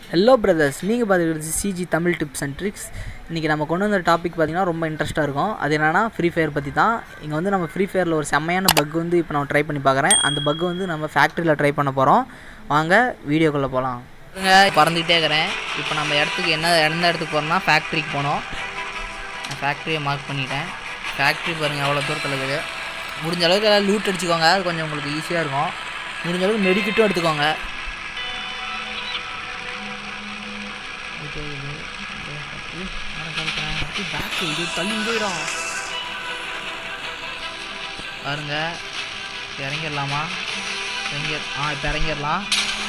hello brothers நீங்கள் பார்த்துக்கிறது CG Tamil tips and tricks இன்றைக்கி நம்ம கொண்டு வந்த டாபிக் பார்த்திங்கன்னா ரொம்ப இன்ட்ரெஸ்ட்டாக இருக்கும் அது என்னென்னா ஃப்ரீ ஃபயர் பற்றி தான் இங்கே வந்து நம்ம ஃப்ரீ ஃபயரில் ஒரு செம்மையான பக் வந்து இப்போ நான் ட்ரை பண்ணி பார்க்குறேன் அந்த பக் வந்து நம்ம ஃபேக்ட்ரியில் ட்ரை பண்ண போகிறோம் வாங்க வீடியோக்குள்ளே போகலாம் பறந்துக்கிட்டே இருக்கிறேன் இப்போ நம்ம இடத்துக்கு என்ன எந்த இடத்துக்கு போகிறோம்னா ஃபேக்ட்ரிக்கு போனோம் நான் ஃபேக்ட்ரியை மார்க் பண்ணிட்டேன் ஃபேக்ட்ரி பாருங்கள் எவ்வளோ தூரத்தில் இருக்குது முடிஞ்ச அளவுக்கு எல்லாம் லூட் அடிச்சுக்கோங்க அது கொஞ்சம் உங்களுக்கு ஈஸியாக இருக்கும் முடிஞ்ச அளவுக்கு மெடிக்கிட்டும் எடுத்துக்கோங்க பாருங்க இறங்கிடலாமா இறங்கி ஆ இப்போ இறங்கிடலாம்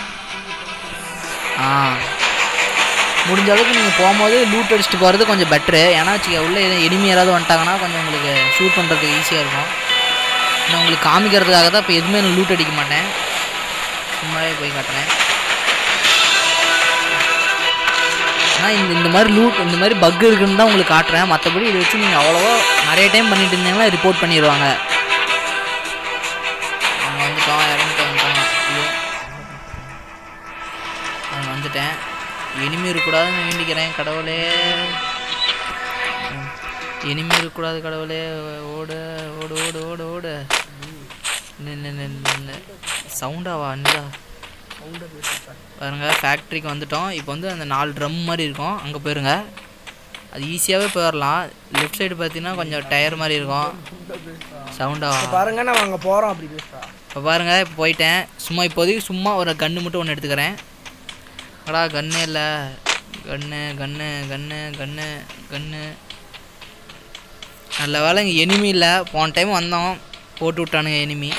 ஆ முடிஞ்ச அளவுக்கு நீங்கள் போகும்போது லூட் அடிச்சுட்டு போகிறது கொஞ்சம் பெட்ரு ஏன்னா வச்சுக்க உள்ளே எதுவும் எனிமி யாராவது வந்துட்டாங்கன்னா கொஞ்சம் உங்களுக்கு ஷூட் பண்ணுறதுக்கு ஈஸியாக இருக்கும் நான் உங்களுக்கு காமிக்கிறதுக்காக தான் இப்போ எதுவுமே நான் லூட் அடிக்க மாட்டேன் சும்மாவே போய் காட்டுறேன் ஆனால் இந்த இந்த மாதிரி லூட் இந்த மாதிரி பக் இருக்குன்னு தான் உங்களுக்கு காட்டுறேன் மற்றபடி இதை வச்சு நீங்கள் அவ்வளோவா நிறைய டைம் பண்ணிட்டு இருந்தீங்கன்னா ரிப்போர்ட் பண்ணிடுவாங்க அவங்க வந்துட்டோம் இறங்கிட்டு வந்துட்டோம் ஐயோ நான் வந்துட்டேன் இனிமே இருக்கக்கூடாதுன்னு வேண்டிக்கிறேன் கடவுளே இனிமே இருக்கக்கூடாது கடவுளே ஓடு ஓடு ஓடு ஓடு ஓடு சவுண்டாவா என்னடா பாருங்க ஃபேக்ட்ரிக்கு வந்துட்டோம் இப்போ வந்து அந்த நாலு ட்ரம் மாதிரி இருக்கும் அங்கே போயிருங்க அது ஈஸியாகவே போயிடலாம் லெஃப்ட் சைடு பார்த்தீங்கன்னா கொஞ்சம் டயர் மாதிரி இருக்கும் சவுண்டாவா பாருங்க நம்ம அங்கே போகிறோம் அப்படி பேசுகிறா இப்போ பாருங்க இப்போ போயிட்டேன் சும்மா இப்போதைக்கு சும்மா ஒரு கன்று மட்டும் ஒன்று எடுத்துக்கிறேன் அடா கன்னே இல்லை கன்று கன்று கன்று கன்று கன்று நல்ல வேலை இங்கே எனிமி இல்லை போன டைம் வந்தோம் போட்டு விட்டானுங்க எனிமி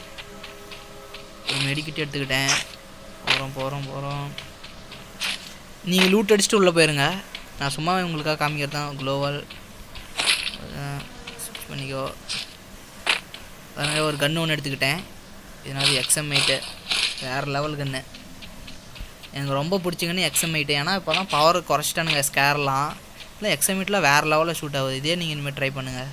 ஒரு மெடிக்கிட்டு எடுத்துக்கிட்டேன் போகிறோம் போகிறோம் போகிறோம் நீங்கள் லூட் அடிச்சுட்டு உள்ளே போயிருங்க நான் சும்மா உங்களுக்காக காமிக்கிறது தான் குளோவல் ஸ்விட்ச் பண்ணிக்கோ அதனால் ஒரு கன்று ஒன்று எடுத்துக்கிட்டேன் இதனால எக்ஸம் எயிட்டு வேறு லெவல் கன்று எனக்கு ரொம்ப பிடிச்சிங்கன்னு எக்ஸம் எயிட்டு ஏன்னா இப்போ தான் பவர் குறைச்சிட்டானுங்க ஸ்கேர்லாம் இல்லை எக்ஸம் எயிட்டில் வேறு லெவலில் ஷூட் ஆகுது இதே நீங்கள் இனிமேல் ட்ரை பண்ணுங்கள்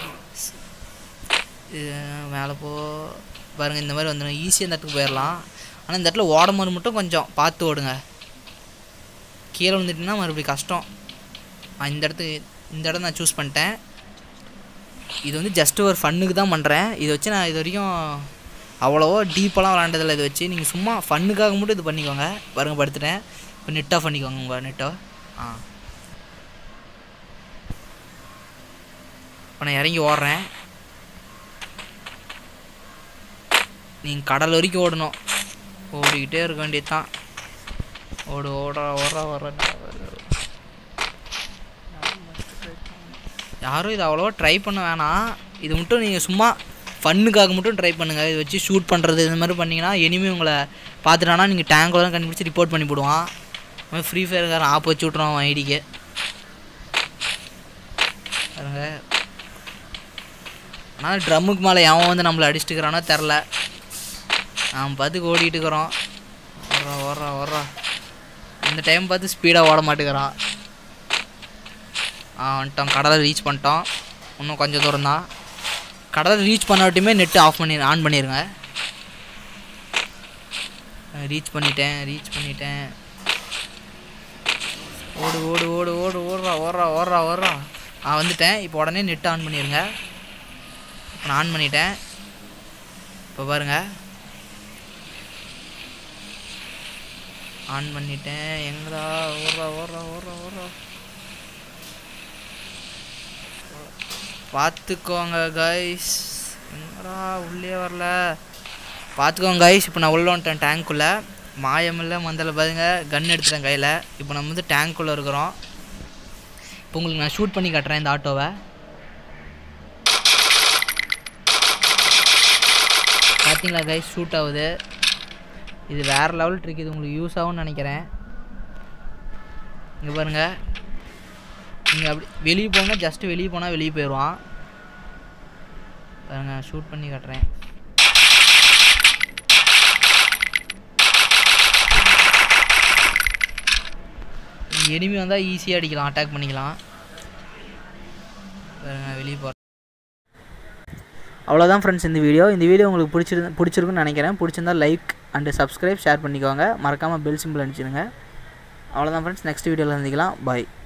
இது மேலே போ பாருங்கள் இந்த மாதிரி வந்துடும் ஈஸியாக இந்த இடத்துக்கு போயிடலாம் ஆனால் இந்த இடத்துல ஓடும் போது மட்டும் கொஞ்சம் பார்த்து ஓடுங்க கீழே விழுந்துட்டிங்கன்னா மறுபடியும் கஷ்டம் நான் இந்த இடத்துக்கு இந்த இடம் நான் சூஸ் பண்ணிட்டேன் இது வந்து ஜஸ்ட்டு ஒரு ஃபன்னுக்கு தான் பண்ணுறேன் இதை வச்சு நான் இது வரைக்கும் அவ்வளோவா டீப்பெல்லாம் விளாண்டதில்ல இதை வச்சு நீங்கள் சும்மா ஃபன்னுக்காக மட்டும் இது பண்ணிக்கோங்க பாருங்க படுத்துட்டேன் இப்போ நெட் ஆஃப் பண்ணிக்கோங்க உங்கள் நெட்டோ ஆ இப்போ நான் இறங்கி ஓடுறேன் நீங்கள் கடல் வரைக்கும் ஓடணும் ஓடிக்கிட்டே இருக்க வேண்டியது தான் ஓடு ஓடுறா ஓடுறா ஓடுறா யாரும் இது அவ்வளோவா ட்ரை பண்ண வேணாம் இது மட்டும் நீங்கள் சும்மா ஃபன்னுக்காக மட்டும் ட்ரை பண்ணுங்கள் இதை வச்சு ஷூட் பண்ணுறது இந்த மாதிரி பண்ணிங்கன்னா இனிமே உங்களை பார்த்துட்டானா நீங்கள் டேங்கில் தான் கண்டுபிடிச்சி ரிப்போர்ட் பண்ணி போடுவான் அவன் ஃப்ரீ ஃபயர்காரன் ஆப் வச்சு விட்ருவான் அவன் ஐடிக்கு பாருங்க ஆனால் ட்ரம்முக்கு மேலே எவன் வந்து நம்மளை அடிச்சுட்டுக்கிறானோ தெரில நாம் பார்த்துக்கு ஓடிட்டு இருக்கிறோம் ஓடுறா ஓடுறா ஓடுறா இந்த டைம் பார்த்து ஸ்பீடாக ஓட மாட்டேங்கிறான் ஆ வந்துட்டோம் கடலை ரீச் பண்ணிட்டோம் இன்னும் கொஞ்சம் தூரம் தான் கடலை ரீச் பண்ணாட்டுமே நெட்டு ஆஃப் பண்ணி ஆன் பண்ணிடுங்க ரீச் பண்ணிட்டேன் ரீச் பண்ணிட்டேன் ஓடு ஓடு ஓடு ஓடு ஓடுறா ஓடுறா ஓடுறா ஓடுறா ஆ வந்துட்டேன் இப்போ உடனே நெட் ஆன் பண்ணிடுங்க இப்போ நான் ஆன் பண்ணிட்டேன் இப்போ பாருங்க ஆன் பண்ணிட்டேன் எங்கடா ஓடுறா ஓடுறா ஓடுறா ஓடுறா பார்த்துக்கோங்க கைஸ் எங்கடா உள்ளே வரல பார்த்துக்கோங்க கைஸ் இப்போ நான் உள்ளே வந்துட்டேன் டேங்க்குள்ளே மாயமில்ல மந்தல பாருங்க கன் எடுத்துட்டேன் கையில் இப்போ நம்ம வந்து டேங்க்குள்ளே இருக்கிறோம் இப்போ உங்களுக்கு நான் ஷூட் பண்ணி காட்டுறேன் இந்த ஆட்டோவை பார்த்தீங்களா கைஸ் ஷூட் ஆகுது இது வேறு லெவல் ட்ரிக் இது உங்களுக்கு யூஸ் ஆகும்னு நினைக்கிறேன் இங்கே பாருங்கள் நீங்கள் அப்படி வெளியே போனால் ஜஸ்ட்டு வெளியே போனால் வெளியே போயிடுவான் பாருங்க ஷூட் பண்ணி காட்டுறேன் எனிமி வந்தால் ஈஸியாக அடிக்கலாம் அட்டாக் பண்ணிக்கலாம் பாருங்க வெளியே போகிறேன் அவ்வளோதான் ஃப்ரெண்ட்ஸ் இந்த வீடியோ இந்த வீடியோ உங்களுக்கு பிடிச்சிரு பிடிச்சிருக்குன்னு நினைக்கிறேன் பிடிச்சிருந்தா லைக் அண்டு சப்ஸ்கிரைப் ஷேர் பண்ணிக்கோங்க மறக்காமல் பெல் சிம்பிள் அனுப்பிச்சிடுங்க அவ்வளோதான் ஃப்ரெண்ட்ஸ் நெக்ஸ்ட் வீடியோவில் சந்திக்கலாம் பாய்